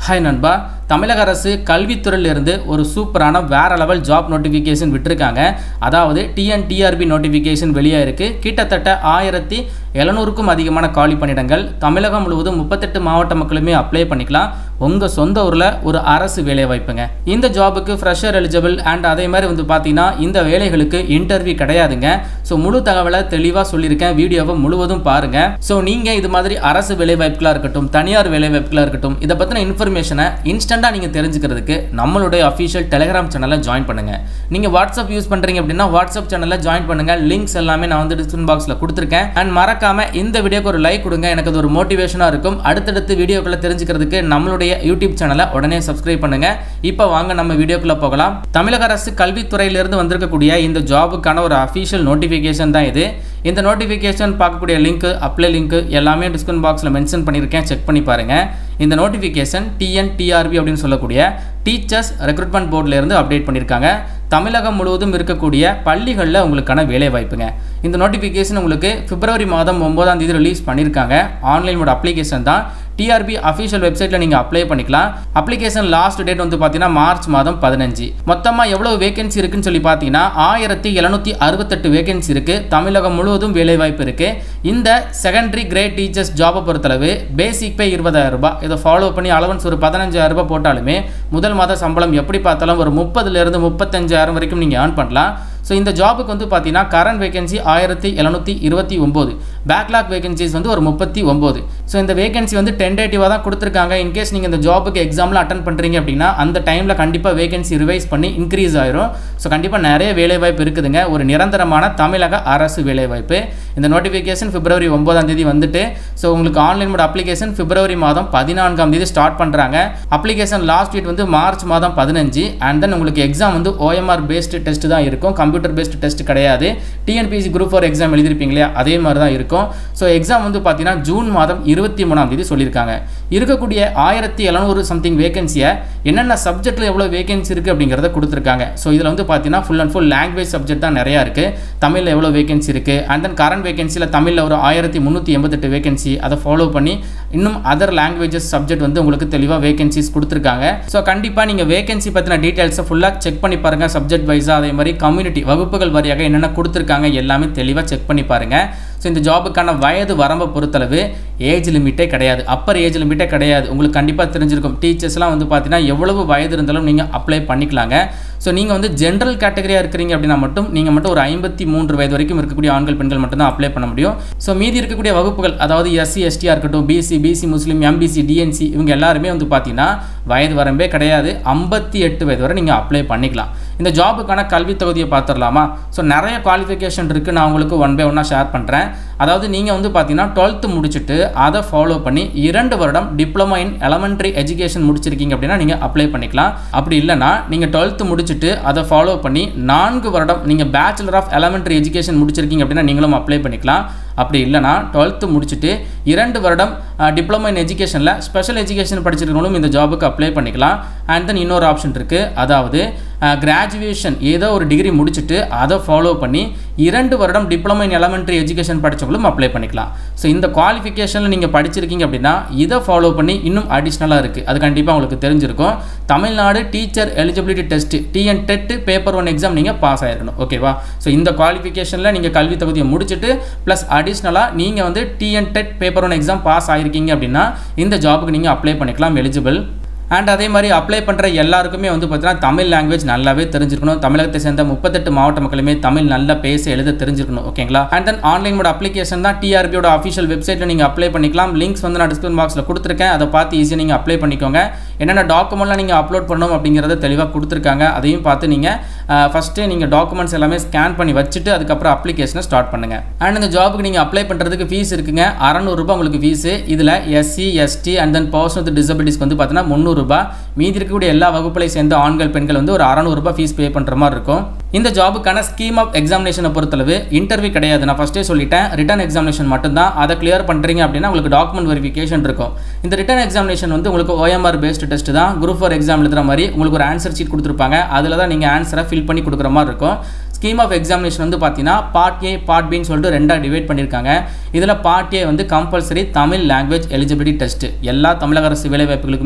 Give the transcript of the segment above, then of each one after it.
hi நண்பா தமிழக அரசு கல்வித்துறையிலிருந்து ஒரு சூப்பரான வேற லெவல் ஜாப் நோட்டிஃபிகேஷன் விட்டிருக்காங்க அதாவது டிஎன்டிஆர்பி நோட்டிஃபிகேஷன் வெளியாக இருக்குது கிட்டத்தட்ட ஆயிரத்தி எழுநூறுக்கும் அதிகமான காலி பணியிடங்கள் தமிழகம் முழுவதும் முப்பத்தெட்டு மாவட்ட மக்களுமே அப்ளை பண்ணிக்கலாம் உங்கள் சொந்த ஊரில் ஒரு அரசு வேலை வாய்ப்புங்க இந்த ஜாபுக்கு ஃப்ரெஷர் எலிஜிபிள் அண்ட் அதே மாதிரி வந்து பார்த்தீங்கன்னா இந்த வேலைகளுக்கு இன்டர்வியூ கிடையாதுங்க ஸோ முழு தகவலை தெளிவாக சொல்லியிருக்கேன் வீடியோவை முழுவதும் பாருங்கள் ஸோ நீங்கள் இது மாதிரி அரசு வேலை வாய்ப்புகளாக இருக்கட்டும் தனியார் வேலை வாய்ப்புகளாக இருக்கட்டும் இதை பற்றின இன்ஃபர்மேஷனை இன்ஸ்டண்ட்டாக நீங்கள் தெரிஞ்சுக்கிறதுக்கு நம்மளுடைய அஃபிஷியல் டெலிகிராம் சேனலை ஜாயின் பண்ணுங்கள் நீங்கள் வாட்ஸ்அப் யூஸ் பண்ணுறீங்க அப்படின்னா வாட்ஸ்அப் சேனலில் ஜாயின் பண்ணுங்கள் லிங்க்ஸ் எல்லாமே நான் வந்து டிஸ்கிரிப்ஷன் பாக்ஸில் கொடுத்துருக்கேன் அண்ட் மறக்காமல் இந்த வீடியோக்கு ஒரு லைக் கொடுங்க எனக்கு அது ஒரு மோட்டிவேஷனாக இருக்கும் அடுத்தடுத்து வீடியோக்களை தெரிஞ்சுக்கிறதுக்கு நம்மளுடைய யூடியூப் சேனலை உடனே சப்ஸ்கிரைப் பண்ணுங்க இப்போ வாங்க நம்ம வீடியோக்குள்ள போகலாம் தமிழக அரசு கல்வித்துறையிலிருந்து வந்திருக்கக்கூடிய இந்த ஜாபுக்கான ஒரு அஃபிஷியல் நோட்டிஃபிகேஷன் தான் இது இந்த நோட்டிஃபிகேஷன் பார்க்கக்கூடிய லிங்க் அப்ளை லிங்க் எல்லாமே டிஸ்கிரிப்ஷன் பாக்ஸில் மென்ஷன் பண்ணியிருக்கேன் செக் பண்ணி பாருங்க இந்த நோட்டிஃபிகேஷன் டிஎன்டிஆர்பி அப்படின்னு சொல்லக்கூடிய டீச்சர்ஸ் ரெக்ரூட்மெண்ட் போர்டில் இருந்து அப்டேட் பண்ணியிருக்காங்க தமிழகம் முழுவதும் இருக்கக்கூடிய பள்ளிகளில் உங்களுக்கான வேலை வாய்ப்புங்க இந்த நோட்டிஃபிகேஷன் உங்களுக்கு பிப்ரவரி மாதம் ஒன்பதாம் தேதி ரிலீஸ் பண்ணியிருக்காங்க ஆன்லைன் மோட் அப்ளிகேஷன் தான் டிஆர்பி அஃபிஷியல் வெப்சைட்டில் நீங்கள் அப்ளை பண்ணிக்கலாம் அப்ளிகேஷன் லாஸ்ட் டேட் வந்து பார்த்தீங்கன்னா மார்ச் மாதம் பதினஞ்சு மொத்தமாக எவ்வளோ வேகன்சி இருக்குன்னு சொல்லி பார்த்தீங்கன்னா ஆயிரத்தி எழுநூற்றி அறுபத்தெட்டு வேகன்சி இருக்குது தமிழகம் முழுவதும் வேலைவாய்ப்பு இருக்குது இந்த செகண்டரி கிரேட் டீச்சர்ஸ் ஜாபை பொறுத்தளவு பேசிக் பே இருபதாயிரம் ரூபாய் இதை ஃபாலோ பண்ணி அலவன்ஸ் ஒரு பதினஞ்சாயிரம் ரூபாய் போட்டாலுமே முதல் மாத சம்பளம் எப்படி பார்த்தாலும் ஒரு முப்பதுலேருந்து முப்பத்தஞ்சாயிரம் வரைக்கும் நீங்கள் ஏர்ன் பண்ணலாம் ஸோ இந்த ஜாபுக்கு வந்து பார்த்தீங்கன்னா கரண்ட் வேகன்சி ஆயிரத்தி எழுநூற்றி இருபத்தி ஒம்பது பேக்லாக் வேகன்சிஸ் வந்து ஒரு முப்பத்தி ஒம்பது ஸோ இந்த வேகன்சி வந்து டென்டேட்டிவாக தான் கொடுத்துருக்காங்க இன்கேஸ் நீங்கள் இந்த ஜாபுக்கு எக்ஸாமில் அட்டன் பண்ணுறீங்க அப்படின்னா அந்த டைமில் கண்டிப்பாக வேகன்சி ரிவைஸ் பண்ணி இன்க்ரீஸ் ஆயிரும் ஸோ கண்டிப்பாக நிறைய வேலைவாய்ப்பு இருக்குதுங்க ஒரு நிரந்தரமான தமிழக அரசு வேலைவாய்ப்பு இந்த நோட்டிஃபிகேஷன் பிப்ரவரி ஒன்பதாம் தேதி வந்துட்டு ஸோ உங்களுக்கு ஆன்லைன் மோட் அப்ளிகேஷன் பிப்ரவரி மாதம் பதினான்காம் தேதி ஸ்டார்ட் பண்ணுறாங்க அப்ளிகேஷன் லாஸ்ட் டேட் வந்து மார்ச் மாதம் பதினஞ்சு அண்ட் தென் உங்களுக்கு எக்ஸாம் வந்து ஓஎம்ஆர் பேஸ்டு டெஸ்ட் தான் இருக்கும் கம்ப்யூட்டர் பேஸ்டு டெஸ்ட் கிடையாது டிஎன்பிசி குரூப் ஃபோர் எக்ஸாம் எழுதிருப்பீங்க இல்லையா அதே மாதிரி தான் இருக்கும் ஸோ எக்ஸாம் வந்து பார்த்தீங்கன்னா ஜூன் மாதம் இருபத்தி மூணாம் தேதி சொல்லியிருக்காங்க இருக்கக்கூடிய ஆயிரத்தி எழுநூறு சம்திங் வேகன்சியை என்னென்ன சப்ஜெக்ட்டில் எவ்வளோ வேகன்சி இருக்குது அப்படிங்கிறத கொடுத்துருக்காங்க ஸோ இதில் வந்து பார்த்தீங்கன்னா full and full language subject தான் நிறையா இருக்குது தமிழில் எவ்வளோ வேகன்சி இருக்குது அண்ட் தென் கரண்ட் வேகன்சியில் தமிழில் ஒரு ஆயிரத்தி முந்நூற்றி எண்பத்தெட்டு வேகன்சி அதை ஃபாலோ பண்ணி இன்னும் அதர் லாங்குவேஜஸ் சப்ஜெக்ட் வந்து உங்களுக்கு தெளிவாக வேகன்சிஸ் கொடுத்துருக்காங்க ஸோ கண்டிப்பாக நீங்கள் வேகன்சி பற்றின டீட்டெயில்ஸை ஃபுல்லாக செக் பண்ணி பாருங்கள் சப்ஜெக்ட் வைஸாக அதே மாதிரி கம்யூனிட்டி வகுப்புகள் வாரியாக என்னென்ன கொடுத்துருக்காங்க எல்லாமே தெளிவாக செக் பண்ணி பாருங்கள் ஸோ இந்த ஜாபுக்கான வயது வரம்பை பொறுத்தளவு ஏஜ் லிமிட்டே கிடையாது அப்பர் ஏஜ் லிமிட்டே கிடையாது உங்களுக்கு கண்டிப்பாக தெரிஞ்சிருக்கும் டீச்சர்ஸ்லாம் வந்து பார்த்தீங்கன்னா எவ்வளவு வயது இருந்தாலும் நீங்கள் அப்ளை பண்ணிக்கலாங்க ஸோ நீங்கள் வந்து ஜென்ரல் கேட்டகரியாக இருக்கிறீங்க அப்படின்னா மட்டும் நீங்கள் மட்டும் ஒரு ஐம்பத்தி மூன்று வயது வரைக்கும் இருக்கக்கூடிய ஆண்கள் பெண்கள் மட்டும்தான் அப்ளை பண்ண முடியும் ஸோ மீதி இருக்கக்கூடிய வகுப்புகள் அதாவது எஸ்சி எஸ்டியாக இருக்கட்டும் பிசி பிசி முஸ்லீம் எம்பிசி டிஎன்சி இவங்க எல்லாருமே வந்து பார்த்தீங்கன்னா வயது வரம்பே கிடையாது ஐம்பத்தி எட்டு வயது வரை நீங்கள் அப்ளை பண்ணிக்கலாம் இந்த ஜாபுக்கான கல்வி தொகுதியை பார்த்துடலாமா ஸோ நிறைய குவாலிஃபிகேஷன் இருக்குது நான் உங்களுக்கு ஒன் பை ஒன்னாக ஷேர் பண்ணுறேன் அதாவது நீங்கள் வந்து பார்த்தீங்கன்னா டுவெல்த்து முடிச்சுட்டு அதை ஃபாலோ பண்ணி இரண்டு வருடம் டிப்ளமோ இன் எலமெண்ட்ரி எஜுகேஷன் முடிச்சிருக்கீங்க அப்படின்னா நீங்கள் அப்ளை பண்ணிக்கலாம் அப்படி இல்லைனா நீங்கள் டுவெல்த்து முடிச்சுட்டு அதை ஃபாலோ பண்ணி நான்கு வருடம் நீங்கள் பேச்சுலர் ஆஃப் எலமெண்ட்ரி எஜுகேஷன் முடிச்சிருக்கீங்க அப்படின்னா நீங்களும் அப்ளை பண்ணிக்கலாம் அப்படி இல்லைனா டுவெல்த்து முடிச்சுட்டு இரண்டு வருடம் டிப்ளமோ இன் எஜுகேஷனில் ஸ்பெஷல் எஜுகேஷன் படிச்சிருக்கவங்களும் இந்த ஜாபுக்கு அப்ளை பண்ணிக்கலாம் அண்ட் தென் இன்னொரு ஆப்ஷன் இருக்குது அதாவது கிராஜுவேஷன் ஏதோ ஒரு டிகிரி முடிச்சுட்டு அதை ஃபாலோ பண்ணி இரண்டு வருடம் டிப்ளமோ இன் எலமெண்ட்ரி எஜுகேஷன் படித்தவங்களும் அப்ளை பண்ணிக்கலாம் ஸோ இந்த குவாலிஃபிகேஷனில் நீங்கள் படிச்சிருக்கீங்க அப்படின்னா இதை ஃபாலோ பண்ணி இன்னும் அடிஷ்னலாக இருக்குது அது கண்டிப்பாக உங்களுக்கு தெரிஞ்சிருக்கும் Tamil Nadu teacher eligibility test TN TET paper one exam நீங்கள் பாஸ் ஆயிருக்கணும் ஓகேவா ஸோ இந்த குவாலிஃபிகேஷனில் நீங்கள் கல்வி தகுதியை முடிச்சுட்டு ப்ளஸ் அடிஷ்னலாக நீங்கள் வந்து TN TET paper one exam pass ஆயிருக்கீங்க அப்படின்னா இந்த ஜாபுக்கு நீங்கள் அப்ளை பண்ணிக்கலாம் எலிஜிபிள் அண்ட் அதே மாதிரி அப்ளை பண்ணுற எல்லாருக்குமே வந்து பார்த்தீங்கன்னா தமிழ் லாங்குவேஜ் நல்லாவே தெரிஞ்சிருக்கணும் தமிழகத்தை சேர்ந்த முப்பத்தெட்டு மாவட்ட மக்களுமே தமிழ் நல்லா பேச எழுத தெரிஞ்சிருக்கணும் ஓகேங்களா அண்ட் தென் ஆன்லைன் மோட அப்ளிகேஷன் தான் டிஆர்பியோட அஃபிஷியல் வெப்சைட்டில் நீங்கள் அப்ளை பண்ணிக்கலாம் லிங்க்ஸ் வந்து நான் டிஸ்கிரிப்ஷன் பாக்ஸில் கொடுத்துருக்கேன் அதை பார்த்து ஈஸியாக நீங்கள் அப்ளை பண்ணிக்கோங்க என்னென்ன டாக்குமெண்ட்லாம் நீங்கள் அப்லோட் பண்ணணும் அப்படிங்கிறத தெளிவாக கொடுத்துருக்காங்க அதையும் பார்த்து நீங்கள் ஃபஸ்ட்டு நீங்கள் டாக்குமெண்ட்ஸ் எல்லாமே ஸ்கேன் பண்ணி வச்சுட்டு அதுக்கப்புறம் அப்ளிகேஷனை ஸ்டார்ட் பண்ணுங்கள் அண்ட் இந்த ஜாபுக்கு நீங்கள் அப்ளை பண்ணுறதுக்கு ஃபீஸ் இருக்குங்க அறநூறுபா உங்களுக்கு ஃபீஸு இதில் SC ST and then person with டிசபிலிட்டிஸ்க்கு வந்து பார்த்தீங்கன்னா முந்நூறுரூபா மீதி இருக்கக்கூடிய எல்லா வகுப்புகளை சேர்ந்த ஆண்கள் பெண்கள் வந்து ஒரு அறநூறுபா ஃபீஸ் பே பண்ணுற மாதிரி இருக்கும் இந்த ஜாபுக்கான ஸ்கீம் ஆஃப் எக்ஸாமினேஷனை பொறுத்தளவு இன்டர்வியூ கிடையாது நான் ஃபஸ்ட்டே சொல்லிட்டேன் ரிட்டன் எக்ஸாமினேஷன் மட்டும்தான் அதை கிளியர் பண்ணுறீங்க அப்படின்னா உங்களுக்கு டாக்குமெண்ட் வெரிஃபிகேஷன் இருக்கும் இந்த ரிட்டன் எக்ஸாமினேஷன் வந்து உங்களுக்கு ஓஎம்ஆர் பேஸ்டு டெஸ்ட் தான் குரூப் ஃபார் எக்ஸாம் எழுதுற மாதிரி உங்களுக்கு ஒரு ஆன்சர் ஷீட் கொடுத்துருப்பாங்க அதில் தான் நீங்கள் ஆன்சரை ஃபில் பண்ணி கொடுக்குற மாதிரி இருக்கும் ஸ்கீம் ஆஃப் எக்ஸாமினேஷன் வந்து பார்த்தீங்கன்னா பார்ட் ஏ பார்ட் பின்னு சொல்லிட்டு ரெண்டாக டிவைட் பண்ணியிருக்காங்க இதில் பார்ட் ஏ வந்து compulsory Tamil language eligibility test எல்லா தமிழக அரசு வேலைவாய்ப்புகளுக்குமே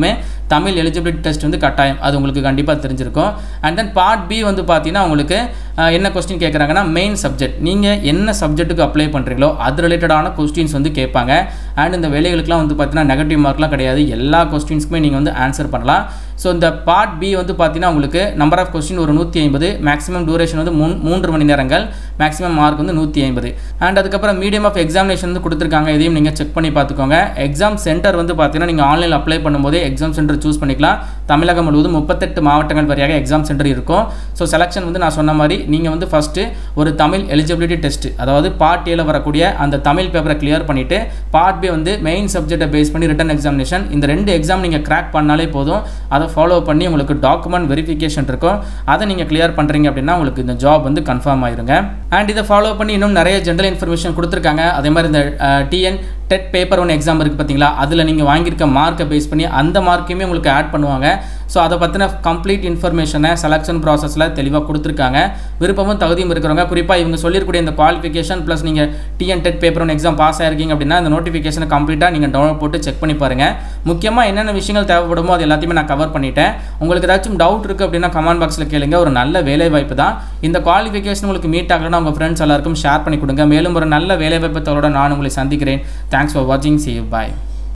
தமிழ் எலிஜிபிலிட்டி டெஸ்ட் வந்து கட்டாயம் அது உங்களுக்கு கண்டிப்பாக தெரிஞ்சிருக்கும் அண்ட் தென் பார்ட் பி வந்து பார்த்தீங்கன்னா உங்களுக்கு அஹ், என்ன கொஸ்டின் கேட்குறாங்கன்னா மெயின் சப்ஜெக்ட் நீங்கள் என்ன சப்ஜெக்ட்டுக்கு அப்ளை பண்ணுறீங்களோ அது ரிலேட்டடான கொஸ்டின்ஸ் வந்து கேட்பாங்க அண்ட் இந்த வேலைகளுக்குலாம் வந்து பார்த்தீங்கன்னா நெகட்டிவ் மார்க்லாம் கிடையாது எல்லா கொஸ்டின்ஸ்க்குமே நீங்கள் வந்து ஆன்சர் பண்ணலாம் ஸோ இந்த பார்ட் பி வந்து பார்த்தீங்கன்னா உங்களுக்கு நம்பர் ஆஃப் கொஸ்டின் ஒரு நூற்றி ஐம்பது மேக்ஸிமம் டூரேஷன் வந்து மூணு மூன்று மணி நேரங்கள் மேக்ஸிமம் மார்க் வந்து நூற்றி ஐம்பது அண்ட் அதுக்கப்புறம் மீடியம் ஆஃப் எக்ஸாமினேஷன் வந்து கொடுத்துருக்காங்க இதையும் நீங்கள் செக் பண்ணி பார்த்துக்கோங்க எக்ஸாம் சென்டர் வந்து பார்த்தீங்கன்னா நீங்கள் ஆன்லைனில் அப்ளை பண்ணும்போதே எக்ஸாம் சென்டர் சூஸ் பண்ணிக்கலாம் தமிழகம் முழுவதும் முப்பத்தெட்டு மாவட்டங்கள் வரையாக எக்ஸாம் சென்டர் இருக்கும் ஸோ செலெக்ஷன் வந்து நான் சொன்ன மாதிரி நீங்கள் வந்து ஃபஸ்ட்டு ஒரு தமிழ் எலிஜிபிலிட்டி டெஸ்ட் அதாவது பார்ட் ஏல வரக்கூடிய அந்த தமிழ் பேப்பரை கிளியர் பண்ணிவிட்டு பார்ட் பி வந்து மெயின் சப்ஜெக்டை பேஸ் பண்ணி ரிட்டன் எக்ஸாமினேஷன் இந்த ரெண்டு எக்ஸாம் நீங்கள் கிராக் பண்ணாலே போதும் அதை ஃபாலோ பண்ணி உங்களுக்கு டாக்குமெண்ட் வெரிஃபிகேஷன் இருக்கும் அதை நீங்கள் கிளியர் பண்ணுறீங்க அப்படின்னா உங்களுக்கு இந்த ஜாப் வந்து கன்ஃபார்ம் ஆயிருங்க அண்ட் இதை ஃபாலோ பண்ணி இன்னும் நிறைய ஜென்ரல் இன்ஃபர்மேஷன் கொடுத்துருக்காங்க அதே மாதிரி இந்த TN TET paper one exam இருக்குது பார்த்தீங்களா அதில் நீங்கள் வாங்கியிருக்க மார்க்கை பேஸ் பண்ணி அந்த மார்க்கையுமே உங்களுக்கு ஆட் பண்ணுவாங்க ஸோ அதை பற்றின கம்ப்ளீட் இன்ஃபர்மேஷனை செலெக்ஷன் ப்ராசஸில் தெளிவாக கொடுத்துருக்காங்க விருப்பமும் தகுதியும் இருக்கிறவங்க குறிப்பாக இவங்க சொல்லியிருக்கக்கூடிய இந்த குவாலிஃபிகேஷன் ப்ளஸ் நீங்கள் TN TET paper one exam pass ஆயிருக்கீங்க அப்படின்னா இந்த நோட்டிஃபிகேஷனை கம்ப்ளீட்டாக நீங்கள் டவுன்லோட் போட்டு செக் பண்ணி பாருங்கள் முக்கியமாக என்னென்ன விஷயங்கள் தேவைப்படுமோ அது எல்லாத்தையுமே நான் கவர் பண்ணிட்டேன் உங்களுக்கு ஏதாச்சும் டவுட் இருக்குது அப்படின்னா கமெண்ட் பாக்ஸில் கேளுங்க ஒரு நல்ல வேலை வாய்ப்பு தான் இந்த குவாலிஃபிகேஷன் உங்களுக்கு மீட் ஆகலைன்னா உங்கள் ஃப்ரெண்ட்ஸ் எல்லாருக்கும் ஷேர் பண்ணி கொடுங்க மேலும் ஒரு நல்ல வேலை வாய்ப்பு தோட நான் உங்களை சந்திக்கிறேன் தேங்க்ஸ் ஃபார் வாட்சிங் சி யூ பாய்